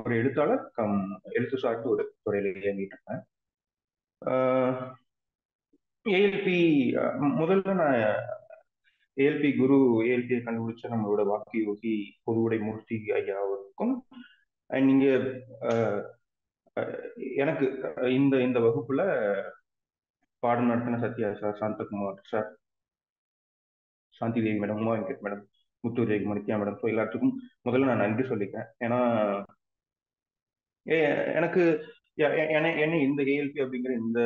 ஒரு எழுத்தாளர் கம் எழுத்து சார்ந்து ஒரு துறையில இயங்கிட்டு இருக்கேன் ஏஎல்பி முதல்ல நான் ஏஎல்பி குரு ஏஎல்பியை கண்டுபிடிச்ச நம்மளோட வாக்கு யோகி பொதுவுடை மூர்த்தி ஐயாவுக்கும் அண்ட் நீங்க எனக்கு இந்த இந்த வகுப்புல பாடம் நடத்தின Sathya sir Santhakumar sir Shanthi Devi madam Uma Venkat madam Muthu Jayakumar Manithya madam so எல்லாத்துக்கும் முதல்ல நான் நன்றி சொல்லிக்கிறேன் ஏன்னா எனக்கு என்ன இந்த ஏஎல்பி அப்படிங்கிற இந்த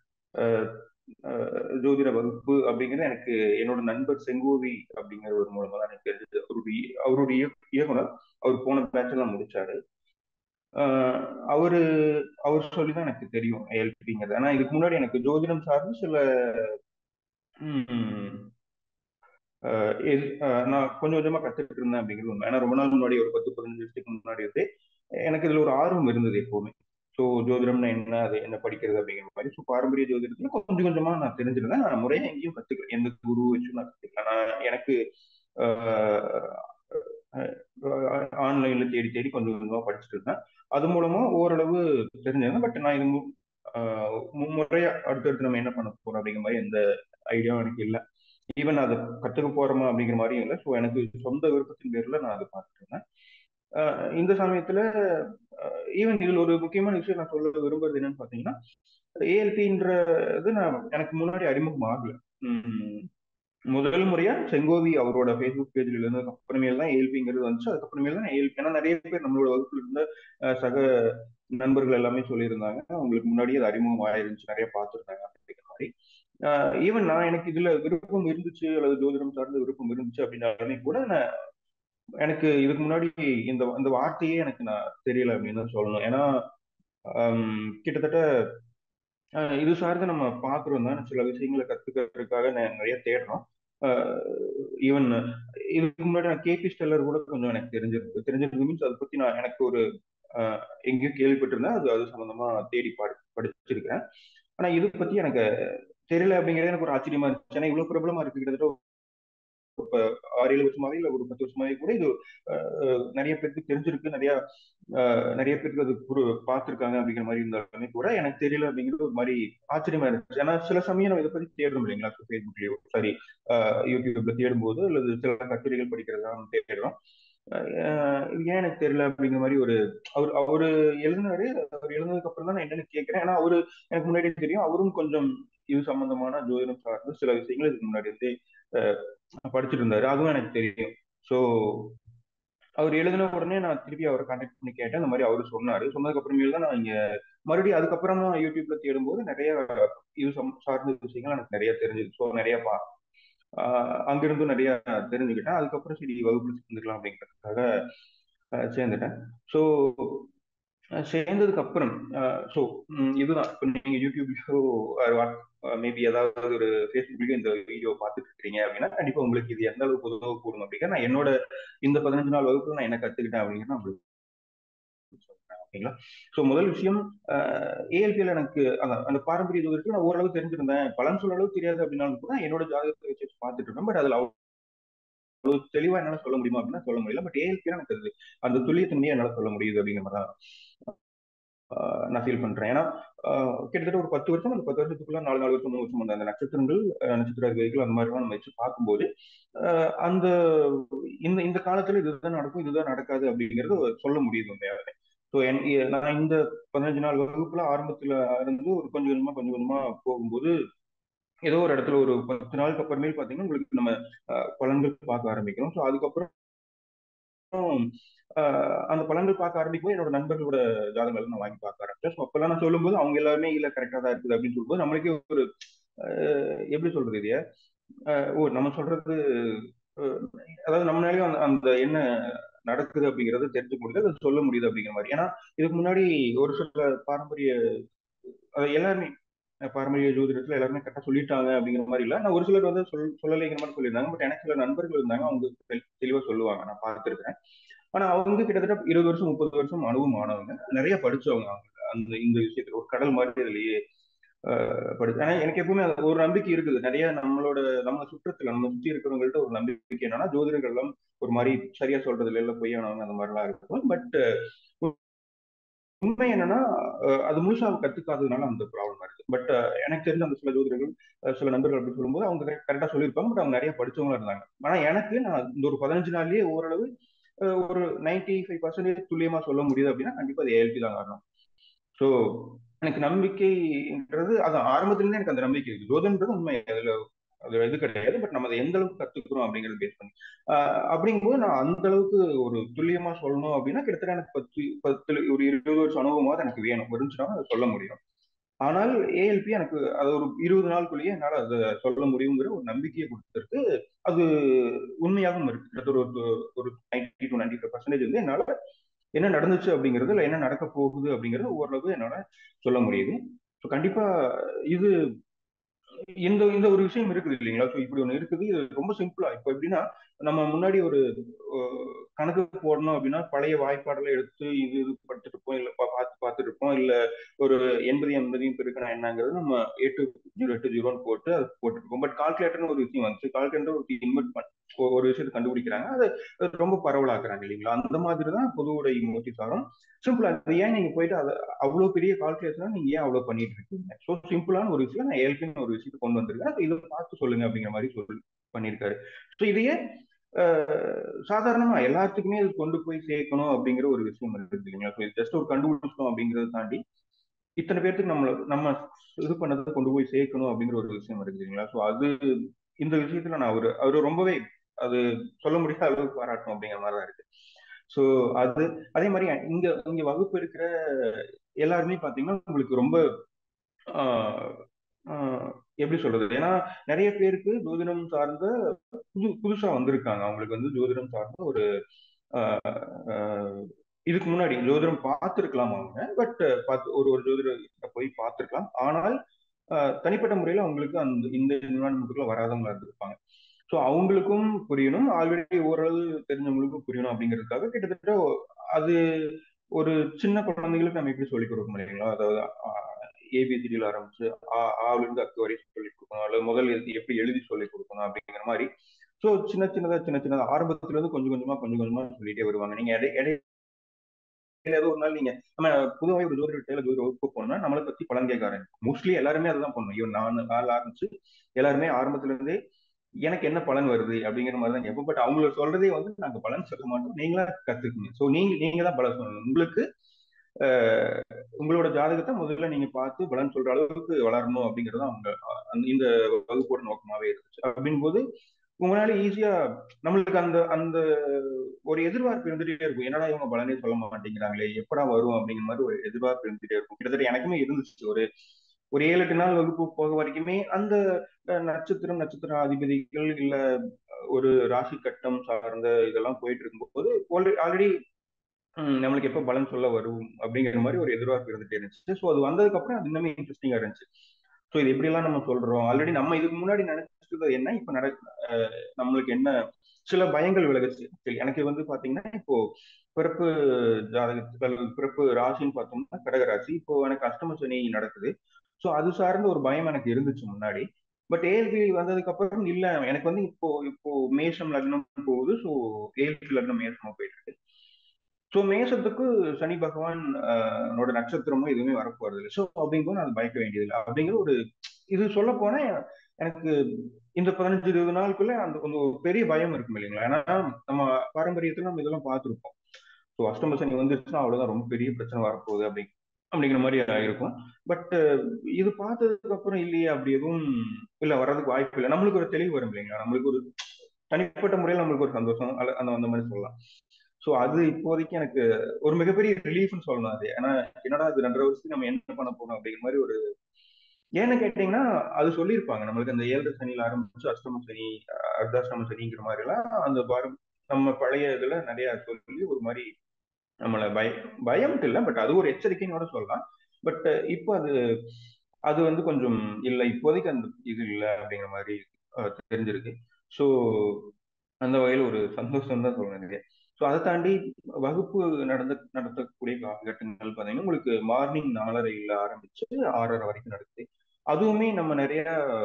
ஜோதிட வகுப்பு அப்படிங்கிறது எனக்கு என்னோட நண்பர் செங்கோவி அப்படிங்கிற ஒரு மூலமா தான் எனக்கு தெரிஞ்சது அவருடைய அவருடைய இயக்குனர் அவர் போன பேட்ச்ல முடிச்சாரு அவரு அவர் சொல்லிதான் எனக்கு தெரியும் ஏஎல்பிங்கிறது ஆனா இதுக்கு முன்னாடி எனக்கு ஜோதிடம் சார்ந்து சில நான் கொஞ்சம் கொஞ்சமா கத்துக்கிட்டு இருந்தேன் அப்படிங்கிறது உண்மை ஏன்னா ரொம்ப நாள் முன்னாடி ஒரு பத்து பதினஞ்சு வருஷத்துக்கு முன்னாடி வந்து எனக்கு இதுல ஒரு ஆர்வம் இருந்தது எப்பவுமே ஸோ ஜோதிடம்னா என்ன அது என்ன படிக்கிறது அப்படிங்கிற மாதிரி ஸோ பாரம்பரிய ஜோதிடத்துல கொஞ்சம் கொஞ்சமா நான் தெரிஞ்சிருந்தேன் நான் முறையை எங்கேயும் கத்துக்கல எந்த குரு வச்சு நான் கத்துக்கல நான் எனக்கு ஆன்லைன்ல தேடி தேடி கொஞ்சம் கொஞ்சமா படிச்சுட்டு இருந்தேன் அது மூலமா ஓரளவு தெரிஞ்சிருந்தேன் பட் நான் இது முறையா அடுத்தடுத்து நம்ம என்ன பண்ண போறோம் அப்படிங்கிற மாதிரி எந்த ஐடியாவும் எனக்கு இல்லை ஈவன் அதை கத்துக்க போறோமா அப்படிங்கிற மாதிரியும் இல்லை ஸோ எனக்கு சொந்த விருப்பத்தின் பேர்ல நான் அதை பார்த்துட்டு இருந்தேன் இந்த சமயத்துல ஈவன் இதுல ஒரு முக்கியமான விஷயம் நான் சொல்ல விரும்புறது என்னன்னு பாத்தீங்கன்னா ஏஎல்பின்றது நான் எனக்கு முன்னாடி அறிமுகம் ஆகல முதல் முறையா செங்கோவி அவரோட ஃபேஸ்புக் பேஜ்ல இருந்ததுக்கு அப்புறமேல் தான் ஏஎல்பிங்கிறது வந்துச்சு அதுக்கப்புறமேல் தான் ஏஎல்பி ஏன்னா நிறைய பேர் நம்மளோட வகுப்புல இருந்த சக நண்பர்கள் எல்லாமே சொல்லியிருந்தாங்க அவங்களுக்கு முன்னாடி அது அறிமுகம் ஆயிருந்துச்சு நிறைய பார்த்துருந்தாங்க அப்படிங்கிற மாதிரி ஈவன் நான் எனக்கு இதுல விருப்பம் இருந்துச்சு அல்லது ஜோதிடம் சார்ந்த விருப்பம் இருந்துச்சு அப்படின்னாலுமே கூட நான் எனக்கு இதுக்கு முன்னாடி இந்த இந்த வார்த்தையே எனக்கு நான் தெரியல அப்படின்னு தான் சொல்லணும் ஏன்னா கிட்டத்தட்ட இது சார்ந்து நம்ம பாக்குறோம் தான் சில விஷயங்களை கத்துக்கிறதுக்காக நிறைய தேடுறோம் ஈவன் இதுக்கு முன்னாடி நான் கேபி ஸ்டெல்லர் கூட கொஞ்சம் எனக்கு தெரிஞ்சிருக்கு தெரிஞ்சிருக்கு மீன்ஸ் அதை பத்தி நான் எனக்கு ஒரு எங்கேயும் கேள்விப்பட்டிருந்தேன் அது அது சம்பந்தமா தேடி படி படிச்சிருக்கேன் ஆனா இது பத்தி எனக்கு தெரியல அப்படிங்கிறது எனக்கு ஒரு ஆச்சரியமா இருந்துச்சு ஏன்னா இவ்வளவு பிரபலமா இருக்கு கிட்டத்தட்ட இப்ப ஆறு ஏழு வருஷமாவே இல்ல ஒரு பத்து வருஷமாவே கூட இது நிறைய பேருக்கு தெரிஞ்சிருக்கு நிறைய நிறைய பேருக்கு அது குரு பார்த்துருக்காங்க அப்படிங்கிற மாதிரி இருந்தாலுமே கூட எனக்கு தெரியல அப்படிங்கிறது ஒரு மாதிரி ஆச்சரியமா இருந்துச்சு ஏன்னா சில சமயம் நம்ம இதை பத்தி தேடுறோம் இல்லைங்களா ஃபேஸ்புக்லயோ சாரி யூடியூப்ல தேடும்போது அல்லது சில கட்டுரைகள் படிக்கிறதா தேடுறோம் இது ஏன் எனக்கு தெரியல அப்படிங்கிற மாதிரி ஒரு அவர் அவரு எழுதினாரு அவர் எழுதுனதுக்கு அப்புறம் தான் நான் என்னன்னு கேட்கிறேன் ஏன்னா அவரு எனக்கு முன்னாடி தெரியும் அவரும் கொஞ்சம் இது சம்பந்தமான ஜோதிடம் சார்ந்து சில விஷயங்கள் இதுக்கு முன்னாடி இருந்தே படிச்சுட்டு இருந்தாரு அதுவும் எனக்கு தெரியும் ஸோ அவர் எழுதின உடனே நான் திருப்பி அவரை கான்டாக்ட் பண்ணி கேட்டேன் அந்த மாதிரி அவரு சொன்னாரு சொன்னதுக்கு அப்புறமேல தான் நான் இங்க மறுபடியும் அதுக்கப்புறம் தான் யூடியூப்ல தேடும்போது நிறைய இது சார்ந்த விஷயங்கள் எனக்கு நிறைய தெரிஞ்சது ஸோ நிறைய பா அங்கிருந்தும் நிறைய தெரிஞ்சுக்கிட்டேன் அதுக்கப்புறம் சரி வகுப்புல சேர்ந்துக்கலாம் அப்படிங்கிறதுக்காக சேர்ந்துட்டேன் ஸோ சேர்ந்ததுக்கு அப்புறம் ஸோ இதுதான் இப்போ நீங்க யூடியூப்லயோ மேபி ஏதாவது ஒரு ஃபேஸ்புக்லயோ இந்த வீடியோ பார்த்துட்டு இருக்கீங்க அப்படின்னா கண்டிப்பா உங்களுக்கு இது எந்த அளவுக்கு உதவ கூடும் அப்படிங்கிற நான் என்னோட இந்த பதினஞ்சு நாள் வகுப்புல நான் என்ன கத்துக்கிட்டேன் அப்படிங்கிற நான் ஓகேங்களா ஸோ முதல் விஷயம் ஏஎல்பியில் எனக்கு அந்த அந்த பாரம்பரிய ஜோதிடத்தில் நான் ஓரளவு தெரிஞ்சிருந்தேன் பலன் சொல்ல அளவு தெரியாது அப்படின்னாலும் கூட என்னோட ஜாதகத்தை வச்சு பார்த்துட்டு இருந்தேன் பட் அதில் அவ்வளவு தெளிவா என்னால சொல்ல முடியுமா அப்படின்னா சொல்ல முடியல பட் ஏஎல்பியில் எனக்கு அது அந்த துல்லியத்தன்மையை என்னால சொல்ல முடியுது அப்படிங்கிற மாதிரி தான் நான் ஃபீல் பண்றேன் ஏன்னா கிட்டத்தட்ட ஒரு பத்து வருஷம் அந்த பத்து வருஷத்துக்குள்ள நாலு நாலு வருஷம் மூணு வருஷம் அந்த நட்சத்திரங்கள் நட்சத்திர வேதிகள் அந்த மாதிரிலாம் நம்ம வச்சு பார்க்கும்போது அந்த இந்த இந்த காலத்துல இதுதான் நடக்கும் இதுதான் நடக்காது அப்படிங்கிறது சொல்ல முடியுது உண்மையாவே ஸோ நான் இந்த பதினஞ்சு நாள் வகுப்புல ஆரம்பத்துல இருந்து ஒரு கொஞ்சம் கொஞ்சமா கொஞ்சம் கொஞ்சமா போகும்போது ஏதோ ஒரு இடத்துல ஒரு பத்து நாளுக்கு அப்புறமேல் பாத்தீங்கன்னா உங்களுக்கு நம்ம பலன்கள் பார்க்க ஆரம்பிக்கிறோம் ஸோ அதுக்கப்புறம் அந்த பலன்கள் பார்க்க ஆரம்பிக்கும் என்னோட நண்பர்களோட ஜாதகங்கள் நான் வாங்கி பார்க்க ஆரம்பிச்சேன் ஸோ அப்பெல்லாம் நான் சொல்லும்போது அவங்க எல்லாருமே இல்ல கரெக்டா தான் இருக்குது அப்படின்னு சொல்லும்போது நம்மளுக்கே ஒரு எப்படி சொல்றது இதைய ஓ நம்ம சொல்றது அதாவது நம்மளாலேயும் அந்த அந்த என்ன நடக்குது அப்படிங்கறத தெரிஞ்சுக்க முடியுது அதை சொல்ல முடியுது அப்படிங்கிற மாதிரி ஏன்னா இதுக்கு முன்னாடி ஒரு சில பாரம்பரிய எல்லாருமே பாரம்பரிய ஜோதிடத்துல எல்லாருமே கரெக்டா சொல்லிட்டாங்க அப்படிங்கிற மாதிரி இல்ல நான் ஒரு சிலர் வந்து சொல் சொல்லலைங்கிற மாதிரி சொல்லியிருந்தாங்க பட் எனக்கு சில நண்பர்கள் இருந்தாங்க அவங்க தெளிவா சொல்லுவாங்க நான் பார்த்துருக்கேன் ஆனா அவங்க கிட்டத்தட்ட இருபது வருஷம் முப்பது வருஷம் அனுபவம் ஆனவங்க நிறைய படிச்சவங்க அவங்க அந்த இந்த விஷயத்துல ஒரு கடல் மாதிரி இதுலயே படிச்சு ஆனா எனக்கு எப்பவுமே ஒரு நம்பிக்கை இருக்குது நிறைய நம்மளோட நம்ம சுற்றத்துல நம்ம சுற்றி இருக்கிறவங்கள்ட்ட ஒரு நம்பிக்கை என்னன்னா ஜோதிடர்கள் எல்லாம் ஒரு மாதிரி சரியா சொல்றதுல இல்ல பொய்யானவங்க அந்த மாதிரிலாம் இருக்கும் பட் உண்மை என்னன்னா அது முழுசா கத்துக்காததுனால அந்த ப்ராப்ளம் இருக்கு பட் எனக்கு தெரிஞ்ச அந்த சில ஜோதிடர்கள் சில நண்பர்கள் அப்படி சொல்லும்போது அவங்க கரெக்டா சொல்லியிருப்பாங்க பட் அவங்க நிறைய படிச்சவங்களா இருந்தாங்க ஆனா எனக்கு நான் இந்த ஒரு பதினஞ்சு நாள்லயே ஓரளவு ஒரு நைன்டி ஃபைவ் பர்சன்டேஜ் துல்லியமா சொல்ல முடியுது அப்படின்னா கண்டிப்பா அது ஏஎல்பி தான் காரணம் ஸோ எனக்கு நம்பிக்கைன்றது அது ஆரம்பத்துலேருந்து எனக்கு அந்த நம்பிக்கை இருக்கு ஜோதின்றது உண்மை அதுல அது இது கிடையாது பட் நம்ம அதை எந்த அளவுக்கு கத்துக்கிறோம் அப்படிங்கறது பேஸ் பண்ணி அப்படிங்கும்போது நான் அந்த அளவுக்கு ஒரு துல்லியமா சொல்லணும் அப்படின்னா கிட்டத்தட்ட எனக்கு பத்து பத்து ஒரு இருபது வருஷம் அனுபவமாவது எனக்கு வேணும் இருந்துச்சுன்னா அதை சொல்ல முடியும் ஆனால் ஏஎல்பி எனக்கு அது ஒரு இருபது நாளுக்குள்ளேயே என்னால் அதை சொல்ல முடியுங்கிற ஒரு நம்பிக்கையை கொடுத்துருக்கு அது உண்மையாகவும் இருக்கு ஒரு ஒரு ninety to ninety five percentage வந்து என்னால் என்ன நடந்துச்சு அப்படிங்கிறது இல்லை என்ன நடக்க போகுது அப்படிங்கிறது ஓரளவு என்னால் சொல்ல முடியுது ஸோ கண்டிப்பா இது இந்த இந்த ஒரு விஷயம் இருக்குது இல்லைங்களா ஸோ இப்படி ஒன்று இருக்குது இது ரொம்ப சிம்பிளா இப்போ எப்படின்னா நம்ம முன்னாடி ஒரு கணக்கு போடணும் அப்படின்னா பழைய வாய்ப்பாடலை எடுத்து இது இது படுத்துட்டு இருப்போம் இல்லை பார்த்து பார்த்துட்டு இருப்போம் இல்லை ஒரு எண்பது எண்பதையும் பெருக்கணும் என்னங்கிறது நம்ம எட்டு ஜீரோ எட்டு ஜீரோன்னு போட்டு அது போட்டுருப்போம் பட் கால்குலேட்டர்னு ஒரு விஷயம் வந்துச்சு கால்குலேட்டர் ஒரு இன்வெர்ட் ஒரு விஷயத்தை கண்டுபிடிக்கிறாங்க அதை ரொம்ப பரவலாக்குறாங்க இல்லைங்களா அந்த மாதிரி தான் பொது உடை மூர்த்தி சாரம் சிம்பிளா அது ஏன் நீங்க போயிட்டு அதை அவ்வளவு பெரிய கால்குலேஷன் நீங்க ஏன் அவ்வளவு பண்ணிட்டு இருக்கீங்க ஸோ சிம்பிளான ஒரு விஷயம் நான் ஏற்கனவே ஒரு விஷயத்தை கொண்டு வந்திருக்கேன் இதை பார்த்து சொல்லுங்க அப்படிங்கிற மாதிரி சொல்லி பண்ணியிருக்காரு ஸோ இதையே சாதாரணமா எல்லாத்துக்குமே இது கொண்டு போய் சேர்க்கணும் அப்படிங்கிற ஒரு விஷயம் இருக்குது இல்லைங்களா ஸோ ஜஸ்ட் ஒரு கண்டுபிடிச்சோம் அப்படிங்கறத தாண்டி இத்தனை பேர்த்துக்கு நம்மள நம்ம இது பண்ணதை கொண்டு போய் சேர்க்கணும் அப்படிங்கிற ஒரு விஷயம் இருக்கு இல்லைங்களா ஸோ அது இந்த விஷயத்துல நான் அவரு அவரு ரொம்பவே அது சொல்ல முடியாத அளவுக்கு பாராட்டணும் அப்படிங்கிற மாதிரி தான் இருக்கு ஸோ அது அதே மாதிரி இங்க இங்க வகுப்பு இருக்கிற எல்லாருமே பாத்தீங்கன்னா உங்களுக்கு ரொம்ப எப்படி சொல்றது ஏன்னா நிறைய பேருக்கு ஜோதிடம் சார்ந்த புது புதுசா வந்திருக்காங்க அவங்களுக்கு வந்து ஜோதிடம் சார்ந்த ஒரு இதுக்கு முன்னாடி ஜோதிடம் பார்த்துருக்கலாம் அவங்க பட் பார்த்து ஒரு ஒரு ஜோதிட போய் பார்த்துருக்கலாம் ஆனால் தனிப்பட்ட முறையில் அவங்களுக்கு அந்த இந்த என்விரான்மெண்ட்டுக்குள்ள வராதவங்களா இருந்திருப்பாங்க ஸோ அவங்களுக்கும் புரியணும் ஆல்ரெடி ஓரளவு தெரிஞ்சவங்களுக்கும் புரியணும் அப்படிங்கிறதுக்காக கிட்டத்தட்ட அது ஒரு சின்ன குழந்தைங்களுக்கு நம்ம எப்படி சொல்லிக் கொடுக்க முடியுங்களா அதாவது ஏபிசிடியில் ஆரம்பிச்சு ஆவுல இருந்து அக்கு வரை சொல்லிக் கொடுக்கணும் அல்லது முதல் எப்படி எழுதி சொல்லிக் கொடுக்கணும் அப்படிங்கிற மாதிரி ஸோ சின்ன சின்னதா சின்ன சின்னதா ஆரம்பத்துல இருந்து கொஞ்சம் கொஞ்சமா கொஞ்சம் கொஞ்சமா சொல்லிட்டே வருவாங்க நீங்க இடை இடை ஏதோ ஒரு நாள் நீங்க நம்ம புதுவாக ஒரு ஜோதிட டேல ஜோதிட வகுப்பு போனோம்னா நம்மளை பத்தி பலன் கேட்க ஆரம்பிக்கும் மோஸ்ட்லி எல்லாருமே அதுதான் பண்ணணும் இவன் நான் நாள் ஆரம்பிச்சு எல்லாருமே ஆரம்பத்துல இருந்தே எனக்கு என்ன பலன் வருது அப்படிங்கிற மாதிரி தான் கேட்போம் பட் அவங்கள சொல்றதே வந்து நாங்க பலன் சொல்ல மாட்டோம் நீங்களா கத்துக்குங்க ஸோ நீங்க நீங்க தான் பலன் சொல்லணும் உங்களுக்கு உங்களோட ஜாதகத்தை முதல்ல நீங்க பார்த்து பலன் சொல்ற அளவுக்கு வளரணும் அப்படிங்கிறது அவங்க இந்த வகுப்போட நோக்கமாவே இருந்துச்சு அப்படின் போது உங்களால ஈஸியா நம்மளுக்கு அந்த அந்த ஒரு எதிர்பார்ப்பு இருந்துட்டே இருக்கும் என்னடா இவங்க பலனே சொல்ல மாட்டேங்கிறாங்களே எப்படா வரும் அப்படிங்கிற மாதிரி ஒரு எதிர்பார்ப்பு இருந்துட்டே இருக்கும் கிட்டத்தட்ட எனக்குமே இருந்துச்சு ஒரு ஒரு ஏழு எட்டு நாள் வகுப்பு போக வரைக்குமே அந்த நட்சத்திரம் நட்சத்திர அதிபதிகள் இல்ல ஒரு ராசி கட்டம் சார்ந்த இதெல்லாம் போயிட்டு இருக்கும்போது ஆல்ரெடி நம்மளுக்கு எப்போ பலன் சொல்ல வரும் அப்படிங்கிற மாதிரி ஒரு எதிர்பார்ப்பு இருந்துட்டே இருந்துச்சு ஸோ அது வந்ததுக்கு அப்புறம் அது இன்னுமே இன்ட்ரெஸ்டிங்கா இருந்துச்சு ஸோ இது எப்படியெல்லாம் நம்ம சொல்றோம் ஆல்ரெடி நம்ம இதுக்கு முன்னாடி நினைச்சது என்ன இப்போ நட நம்மளுக்கு என்ன சில பயங்கள் விலகுச்சு எனக்கு வந்து பாத்தீங்கன்னா இப்போ பிறப்பு ஜாதகத்தில் பிறப்பு ராசின்னு பார்த்தோம்னா கடகராசி இப்போ எனக்கு அஷ்டம சனி நடக்குது ஸோ அது சார்ந்த ஒரு பயம் எனக்கு இருந்துச்சு முன்னாடி பட் ஏஎல்பி வந்ததுக்கு அப்புறம் இல்ல எனக்கு வந்து இப்போ இப்போ மேஷம் லக்னம் போகுது ஸோ ஏஎல்பி லக்னம் மேஷமா போயிட்டு இருக்கு ஸோ மேஷத்துக்கு சனி பகவான் நட்சத்திரமும் எதுவுமே வரப்போறது இல்லை ஸோ அப்படிங்கும்போது அது பயக்க வேண்டியதில்லை அப்படிங்கிற ஒரு இது சொல்ல போனா எனக்கு இந்த பதினஞ்சு இருபது நாளுக்குள்ள அந்த கொஞ்சம் பெரிய பயம் இருக்கும் இல்லைங்களா ஏன்னா நம்ம பாரம்பரியத்துல நம்ம இதெல்லாம் பார்த்துருப்போம் ஸோ அஷ்டம சனி வந்துருச்சுன்னா அவ்வளவுதான் ரொம்ப பெரிய பிரச்சனை வரப்போகுது அப்படி அப்படிங்கிற மாதிரி இருக்கும் பட் இது பார்த்ததுக்கு அப்புறம் இல்லையே அப்படி எதுவும் இல்ல வர்றதுக்கு வாய்ப்பு இல்லை நம்மளுக்கு ஒரு தெளிவு வரும் இல்லைங்களா நம்மளுக்கு ஒரு தனிப்பட்ட முறையில் நம்மளுக்கு ஒரு சந்தோஷம் அந்த அந்த மாதிரி சொல்லலாம் ஸோ அது இப்போதைக்கு எனக்கு ஒரு மிகப்பெரிய ரிலீஃப்னு சொல்லலாம் அது ஏன்னா என்னடா அது ரெண்டரை வருஷத்துக்கு நம்ம என்ன பண்ண போறோம் அப்படிங்கிற மாதிரி ஒரு ஏன்னு கேட்டீங்கன்னா அது சொல்லியிருப்பாங்க நம்மளுக்கு அந்த ஏழரை சனியில ஆரம்பிச்சு அஷ்டம சனி அர்த்தாஷ்டம சனிங்கிற மாதிரி எல்லாம் அந்த பாரம் நம்ம பழைய இதுல நிறைய சொல்லி ஒரு மாதிரி நம்மள பய பயம் இல்லை பட் அது ஒரு எச்சரிக்கையோட சொல்லலாம் பட் இப்போ அது அது வந்து கொஞ்சம் இல்லை இப்போதைக்கு அந்த இது இல்லை அப்படிங்கிற மாதிரி தெரிஞ்சிருக்கு ஸோ அந்த வகையில் ஒரு சந்தோஷம் தான் சொல்றேன் ஸோ அதை தாண்டி வகுப்பு நடந்த நடத்தக்கூடிய காலகட்டங்கள் பார்த்தீங்கன்னா உங்களுக்கு மார்னிங் நாலரையில் ஆரம்பிச்சு ஆறரை வரைக்கும் நடக்குது அதுவுமே நம்ம நிறைய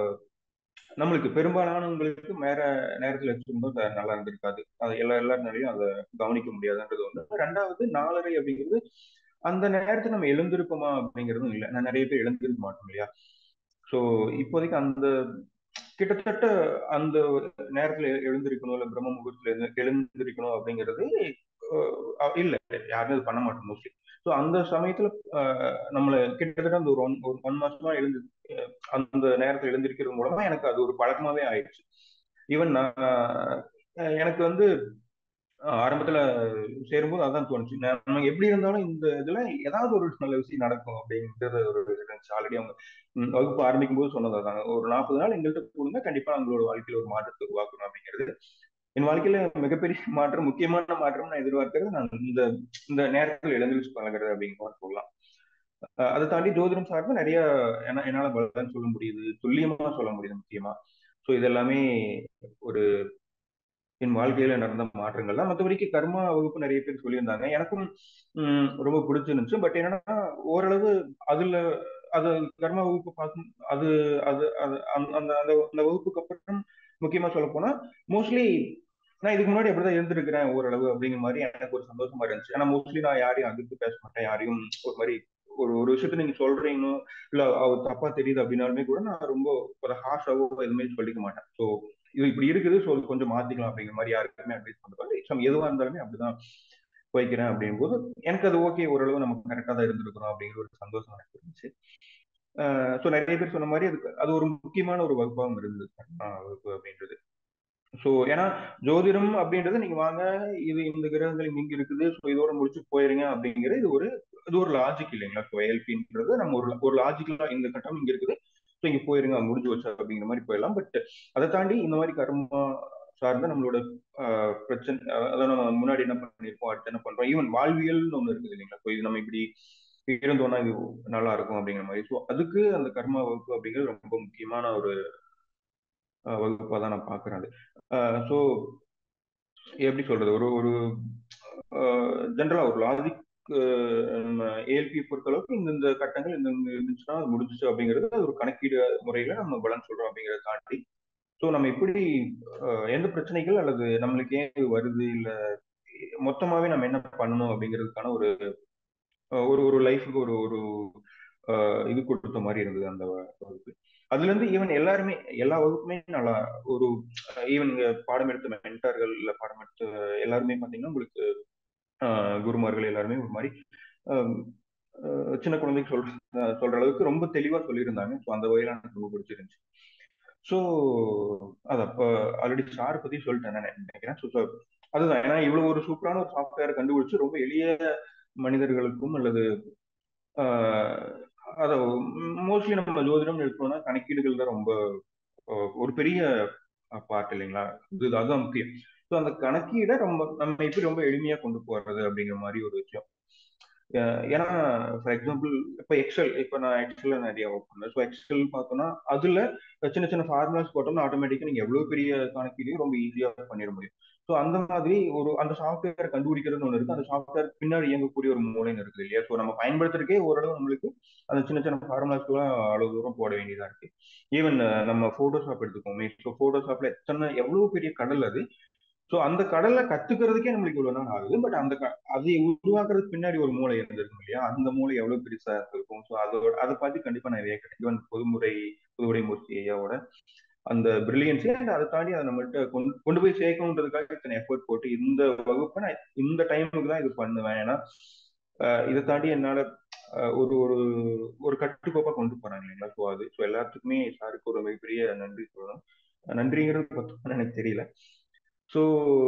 நம்மளுக்கு பெரும்பாலானவங்களுக்கு வேற நேரத்தில் வச்சிருந்தோம் நல்லா இருந்திருக்காது அது எல்லா எல்லாருனாலையும் அதை கவனிக்க முடியாதுன்றது ஒன்று ரெண்டாவது நாலரை அப்படிங்கிறது அந்த நேரத்துல நம்ம எழுந்திருப்போமா அப்படிங்கிறதும் இல்லை நான் நிறைய பேர் எழுந்திருக்க மாட்டோம் இல்லையா ஸோ இப்போதைக்கு அந்த கிட்டத்தட்ட அந்த நேரத்துல எழுந்திருக்கணும் இல்ல பிரம்ம முகூர்த்தத்துல எழுந்து எழுந்திருக்கணும் அப்படிங்கிறது அஹ் இல்ல யாருமே அது பண்ண மாட்டோம் மோஸ்ட்லி ஸோ அந்த சமயத்துல அஹ் நம்மள கிட்டத்தட்ட அந்த ஒரு ஒன் ஒரு ஒன் மாசமா எழுந்து அஹ் அந்த நேரத்துல எழுந்திருக்கிறது மூலமா எனக்கு அது ஒரு பழக்கமாவே ஆயிடுச்சு ஈவன் நான் அஹ் எனக்கு வந்து அஹ் ஆரம்பத்துல சேரும்போது அதான் தோணுச்சு நம்ம எப்படி இருந்தாலும் இந்த இதுல ஏதாவது ஒரு நல்ல விஷயம் நடக்கும் அப்படின்றது ஒரு இருந்துச்சு ஆல்ரெடி அவங்க ம், வகுப்பு ஆரம்பிக்கும் போது சொன்னது அதான் ஒரு நாற்பது நாள் எங்கள்கிட்ட கொடுங்க கண்டிப்பா அவங்களோட வாழ்க்கையில ஒரு மாற்றத்தை உருவாக்கணும் அப்படிங்கிறது என் வாழ்க்கையில மிகப்பெரிய மாற்றம் முக்கியமான மாற்றம் நான் எதிர்பார்க்கிறது நான் இந்த இந்த நேரத்தில் எழுந்திருச்சு பழகிறது அப்படிங்கிற மாதிரி சொல்லலாம் அஹ் அதை தாண்டி ஜோதிடம் சார்ந்து நிறைய என்ன என்னால பலன் சொல்ல முடியுது துல்லியமா சொல்ல முடியுது முக்கியமா ஸோ இதெல்லாமே ஒரு என் வாழ்க்கையில நடந்த மாற்றங்கள் தான் மற்றபடிக்கு கர்மா வகுப்பு நிறைய பேர் சொல்லியிருந்தாங்க எனக்கும் ம், ரொம்ப பிடிச்சிருந்துச்சு பட் என்னன்னா ஓரளவு அதுல அது கர்மா வகுப்பு பார்க்கும் அது அது அது அந்த அந்த அந்த அந்த வகுப்புக்கு அப்புறம் முக்கியமா சொல்ல போனா மோஸ்ட்லி நான் இதுக்கு முன்னாடி அப்படிதான் இருந்திருக்கிறேன் ஓரளவு அப்படிங்கிற மாதிரி எனக்கு ஒரு சந்தோஷமா இருந்துச்சு ஏன்னா மோஸ்ட்லி நான் யாரையும் அதிர்த்து பேச மாட்டேன் யாரையும் ஒரு மாதிரி ஒரு ஒரு விஷயத்த நீங்க சொல்றீங்க இல்ல அவர் தப்பா தெரியுது அப்படின்னாலுமே கூட நான் ரொம்ப ஒரு ஹாஷாவோ எதுவுமே சொல்லிக்க மாட்டேன் ஸோ இது இப்படி இருக்குது ஸோ கொஞ்சம் மாத்திக்கலாம் அப்படிங்கிற மாதிரி யாருக்குமே அட்வைஸ் பண்ணுவாங்க ஸோ எதுவாக இருந்தாலுமே அப்படிதான் போய்க்கிறேன் அப்படிங்கும் போது எனக்கு அது ஓகே ஓரளவு நம்ம கரெக்டாக தான் இருந்திருக்கிறோம் அப்படிங்கிற ஒரு சந்தோஷம் எனக்கு இருந்துச்சு ஸோ நிறைய பேர் சொன்ன மாதிரி அதுக்கு அது ஒரு முக்கியமான ஒரு வகுப்பாகவும் இருந்தது ஆஹ் வகுப்பு அப்படின்றது ஸோ ஏன்னா ஜோதிடம் அப்படின்றது நீங்க வாங்க இது இந்த கிரகங்கள் இங்க இருக்குது ஸோ இதோட முடிச்சு போயிருங்க அப்படிங்கிறது இது ஒரு இது ஒரு லாஜிக் இல்லைங்களா ஸோ எல்பின்றது நம்ம ஒரு ஒரு லாஜிக்கலா இந்த கட்டம் இங்க இருக்குது ஸோ இங்க போயிருங்க முடிஞ்சு வச்சு அப்படிங்கிற மாதிரி போயிடலாம் பட் அதை தாண்டி இந்த மாதிரி கர்மா சார்ந்த நம்மளோட ஆஹ், பிரச்சனை அஹ், அதான் நம்ம முன்னாடி என்ன பண்ணிருப்போம் அடுத்து என்ன பண்றோம் ஈவன் வாழ்வியல்னு ஒண்ணு இருக்குது இல்லைங்களா ஸோ இது நம்ம இப்படி இருந்தோம்னா இது நல்லா இருக்கும் அப்படிங்கிற மாதிரி ஸோ அதுக்கு அந்த கர்மா வகுப்பு அப்படிங்கிறது ரொம்ப முக்கியமான ஒரு ஆஹ், வகுப்பா தான் நான் பாக்குறேன் அது ஸோ எப்படி சொல்றது ஒரு ஒரு ஜென்ரலா ஒரு லாஜிக் நம்ம ஏஎல்பி பொறுத்தளவுக்கு இந்த இந்த கட்டங்கள் இந்த இந்த இருந்துச்சுன்னா அது முடிஞ்சிச்சு அப்படிங்கிறது அது ஒரு கணக்கீடு முறையில நம்ம பலன் சொல்றோம் அப்படிங்கிறத தாண்டி ஸோ நம்ம எப்படி அஹ், எந்த பிரச்சனைகள் அல்லது நம்மளுக்கு ஏன் இது வருது இல்ல மொத்தமாவே நம்ம என்ன பண்ணணும் அப்படிங்கிறதுக்கான ஒரு அஹ், ஒரு ஒரு லைஃபுக்கு ஒரு ஒரு அஹ், இது கொடுத்த மாதிரி இருந்தது அந்த வகுப்பு அதுல இருந்து ஈவன் எல்லாருமே எல்லா வகுப்புமே நல்லா ஒரு ஈவன் இங்க பாடம் எடுத்த மென்டார்கள் இல்ல பாடம் எடுத்த எல்லாருமே பாத்தீங்கன்னா உங்களுக்கு ஆஹ் குருமார்கள் எல்லாருமே ஒரு மாதிரி ஆஹ் ஆஹ் சின்ன குழந்தைக்கு சொல்ற ஆஹ் சொல்ற அளவுக்கு ரொம்ப தெளிவா சொல்லியிருந்தாங்க ஸோ அந்த வகையில எனக்கு ரொம்ப பிடிச்சிருந்துச்சு ஸோ அது அப்போ ஆல்ரெடி சார் பத்தி சொல்லிட்டேன் நான் நினைக்கிறேன் ஸோ அதுதான் ஏன்னா இவ்வளவு ஒரு சூப்பரான ஒரு சாஃப்ட்வேர் கண்டுபிடிச்சு ரொம்ப எளிய மனிதர்களுக்கும் அல்லது ஆஹ் அத மோஸ்ட்லி நம்ம ஜோதிடம் எடுத்தோம்னா கணக்கீடுகள் தான் ரொம்ப ஆஹ் ஒரு பெரிய பார்ட் இல்லைங்களா இது அதுதான் முக்கியம் ஸோ அந்த கணக்கீடை ரொம்ப நம்ம எப்படி ரொம்ப எளிமையா கொண்டு போறது அப்படிங்கிற மாதிரி ஒரு விஷயம் அஹ் ஏன்னா ஃபார் எக்ஸாம்பிள் இப்போ எக்ஸல் இப்போ நான் எக்ஸல்ல நிறைய ஒர்க் பண்ணேன் ஸோ எக்ஸல் பார்த்தோம்னா அதுல சின்ன சின்ன ஃபார்முலாஸ் போட்டோம்னா ஆட்டோமேட்டிக்கா நீங்க எவ்வளவு பெரிய கணக்கீடையும் ரொம்ப ஈஸியா பண்ணிட முடியும் ஸோ அந்த மாதிரி ஒரு அந்த சாஃப்ட்வேர் கண்டுபிடிக்கிறதுன்னு ஒன்று இருக்கு அந்த சாஃப்ட்வேர் பின்னாடி இயங்கக்கூடிய ஒரு மூலைன்னு இருக்குது இல்லையா ஸோ நம்ம பயன்படுத்துறதுக்கே ஓரளவு நம்மளுக்கு அந்த சின்ன சின்ன ஃபார்முலாஸ்க்குலாம் அவ்வளவு தூரம் போட வேண்டியதா இருக்கு ஈவன் நம்ம போட்டோஷாப் எடுத்துக்கோமே ஸோ போட்டோஷாப்ல எத்தனை எவ்வளவு பெரிய கடல் அது ஸோ அந்த கடலை கத்துக்கிறதுக்கே நம்மளுக்கு இவ்வளவு நாள் ஆகுது பட் அந்த க- அதை உருவாக்குறதுக்கு பின்னாடி ஒரு மூளை இருந்திருக்கும் இல்லையா அந்த மூளை எவ்வளவு பெருசா இருக்கும் ஸோ அதோட அதை பார்த்து கண்டிப்பா நான் வியக்கிறேன் ஈவன் பொதுமுறை புதுவுடை மூர்த்தி ஐயாவோட அந்த பிரில்லியன்ஸே அண்ட் அதை தாண்டி அதை நம்மள்ட்ட கொண்டு கொண்டு போய் சேர்க்கணுன்றதுக்காக இத்தனை எஃபர்ட் போட்டு இந்த வகுப்பை நான் இந்த டைமுக்கு தான் இது பண்ணுவேன் ஏன்னா அஹ் இதை தாண்டி என்னால அஹ் ஒரு ஒரு ஒரு கட்டுக்கோப்பா கொண்டு போறாங்க இல்லைங்களா ஸோ அது ஸோ எல்லாத்துக்குமே சாருக்கு ஒரு மிகப்பெரிய நன்றி சொல்லணும் நன்றிங்கிறது பத்தோம்னு எனக்கு தெரியல ஸோ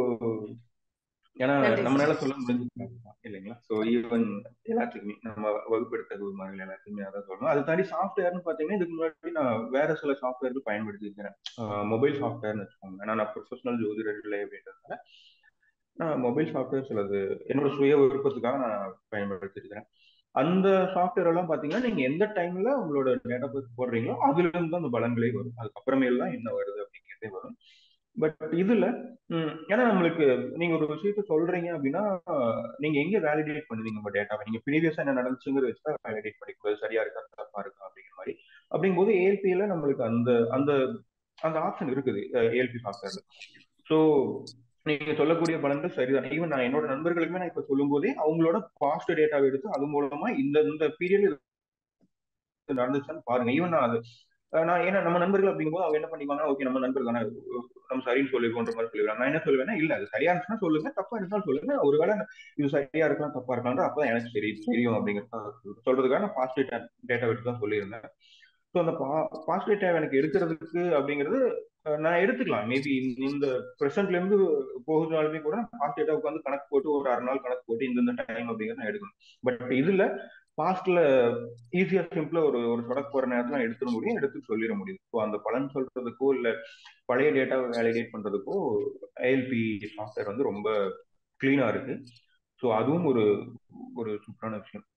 ஏன்னா நன்றி நம்மளால சார் சொல்ல முடிஞ்சது இல்லைங்களா ஸோ ஈவன் எல்லாத்துக்குமே நம்ம வகுப்பெடுத்த குருமார்கள் எல்லாத்துக்குமே அதான் சொல்லணும் அது தாண்டி சாஃப்ட்வேர்னு பார்த்தீங்கன்னா இதுக்கு முன்னாடி நான் வேற சில சாஃப்ட்வேர்கள் பயன்படுத்தியிருக்கிறேன் மொபைல் சாஃப்ட்வேர்னு வச்சுக்கோங்க ஏன்னா நான் ப்ரொஃபஷனல் ஜோதிடர் இல்லை அப்படின்றதுனால நான் மொபைல் சாஃப்ட்வேர் சிலது என்னோட சுய விருப்பத்துக்காக நான் பயன்படுத்தியிருக்கிறேன் அந்த சாஃப்ட்வேர் எல்லாம் பாத்தீங்கன்னா நீங்க எந்த டைம்ல உங்களோட டேட்டா பர்த் போடுறீங்களோ அதுல இருந்து தான் அந்த பலன்களே வரும் அதுக்கப்புறமேல் தான் என்ன வருது அப்படிங்கிறதே வரும் பட் இதுல ம், ஏன்னா நம்மளுக்கு நீங்க ஒரு விஷயத்த சொல்றீங்க அப்படின்னா நீங்க எங்க வேலிடேட் பண்ணுவீங்க உங்க டேட்டாவை நீங்க ப்ரீவியஸா என்ன நடந்துச்சுங்கிற வச்சு தான் வேலிடேட் பண்ணிக்கூடாது சரியா இருக்கா தப்பா இருக்கா அப்படிங்கிற மாதிரி அப்படிங்கும்போது ஏஎல்பியில நம்மளுக்கு அந்த அந்த அந்த ஆப்ஷன் இருக்குது ஏஎல்பி சாஃப்ட்வேர்ல ஸோ நீங்க சொல்லக்கூடிய பலன்கள் சரிதான் ஈவன் நான் என்னோட நண்பர்களுக்குமே நான் இப்ப சொல்லும் போதே அவங்களோட பாஸ்ட் டேட்டாவை எடுத்து அது மூலமா இந்த இந்த பீரியட் நடந்துச்சான்னு பாருங்க ஈவன் நான் அது அஹ் நான் ஏன்னா நம்ம நண்பர்கள் அப்படிங்கும்போது அவங்க என்ன பண்ணிக்குவாங்க ஓகே நம்ம நண்பர் தானே நம்ம சரின்னு சொல்லிக்கோன்ற மாதிரி சொல்லிடுவாங்க நான் என்ன சொல்லுவேன்னா இல்ல அது சரியா இருந்துச்சுன்னா சொல்லுங்க தப்பா இருந்தாலும் சொல்லுங்க ஒருவேளை இது சரியா இருக்கலாம் தப்பா இருக்கலாம் அப்பதான் எனக்கு சரி தெரியும் அப்படிங்கிறது சொல்றதுக்காக நான் பாஸ்ட் டேட்டா எடுத்து தான் சொல்லியிருந்தேன் ஸோ அந்த பாஸ்ட் டேட்டா எனக்கு எடுக்கிறதுக்கு அப்படிங்கிறது அஹ் நான் எடுத்துக்கலாம் மேபி இந்த ப்ரெசென்ட்ல இருந்து போகுதுனாலுமே கூட பாஸ்ட் டேட்டா உட்காந்து கணக்கு போட்டு ஒரு அரை நாள் கணக்கு போட்டு இந்த டைம் அப்படிங்கிறத நான் எடுக்கணும் பட் இதுல பாஸ்ட்ல ஈஸியா சிம்பிளா ஒரு ஒரு சொடக்கு போற நேரத்துல எடுத்துட முடியும் எடுத்து சொல்லிட முடியும் ஸோ அந்த பலன் சொல்றதுக்கோ இல்ல பழைய டேட்டாவை வேலிடேட் பண்றதுக்கோ ஐஎல்பி சாஃப்ட்வேர் வந்து ரொம்ப கிளீனா இருக்கு ஸோ அதுவும் ஒரு ஒரு சூப்பரான விஷயம்